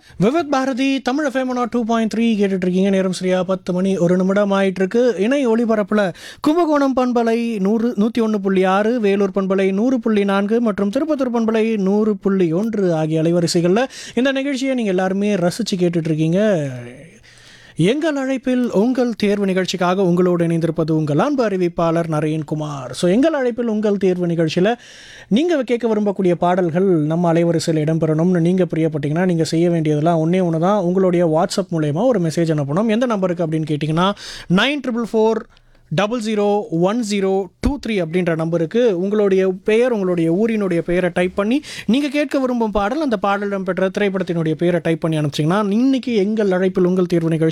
விவத் Bharati Tamil FM two point three கேட்டுட்டு இருக்கீங்க நேரம் சரியா பத்து மணி ஒரு நிமிடம் ஆயிட்டு இருக்கு இணை ஒளிபரப்புல கும்பகோணம் பண்பலை நூறு நூற்றி ஒன்று புள்ளி ஆறு வேலூர் பண்பலை நூறு புள்ளி நான்கு மற்றும் திருப்பத்தூர் பண்பலை நூறு புள்ளி ஒன்று ஆகிய அலைவரிசைகளில் இந்த நிகழ்ச்சியை நீங்கள் எல்லாருமே ரசித்து கேட்டுட்டு இருக்கீங்க எங்கள் அழைப்பில் உங்கள் தேர்வு நிகழ்ச்சிக்காக உங்களோடு இணைந்திருப்பது உங்கள் அன்பு அறிவிப்பாளர் நரேன்குமார் ஸோ எங்கள் அழைப்பில் உங்கள் தேர்வு நிகழ்ச்சியில் நீங்கள் கேட்க விரும்பக்கூடிய பாடல்கள் நம்ம அலைவரிசையில் இடம்பெறணும்னு நீங்கள் பிரியப்பட்டீங்கன்னா நீங்கள் செய்ய வேண்டியதெல்லாம் ஒன்றே ஒன்று தான் உங்களுடைய வாட்ஸ்அப் மூலயமா ஒரு மெசேஜ் அனுப்பணும் எந்த நம்பருக்கு அப்படின்னு கேட்டிங்கன்னா nine triple four double zero one zero two three அப்படின்ற நம்பருக்கு உங்களுடைய பெயர் உங்களுடைய ஊரினுடைய பெயரை டைப் பண்ணி நீங்கள் கேட்க விரும்பும் பாடல் அந்த பாடலிடம் பெற்ற திரைப்படத்தினுடைய பெயரை டைப் பண்ணி அனுப்பிச்சிங்கன்னா இன்னைக்கு எங்கள் அழைப்பில் உங்கள் தேர்வு நிகழ்ச்சி